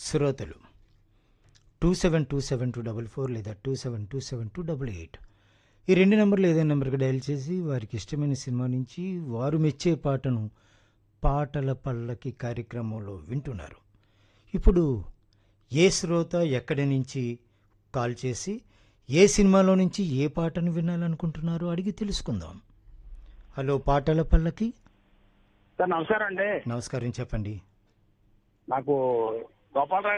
శ్రోతలు two seven two seven two double four లేదా two seven two seven two double eight ఈ రెండు నెంబర్లు ఏదైనా నెంబర్కి డయల్ చేసి వారికి ఇష్టమైన సినిమా నుంచి వారు మెచ్చే పాటను పాటల పల్లకి కార్యక్రమంలో వింటున్నారు ఇప్పుడు ఏ శ్రోత ఎక్కడి నుంచి కాల్ చేసి ఏ సినిమాలో నుంచి ఏ పాటను వినాలనుకుంటున్నారో అడిగి తెలుసుకుందాం హలో పాటల పల్లకి సార్ నమస్కారం అండి నమస్కారం చెప్పండి నాకు గోపాలరావు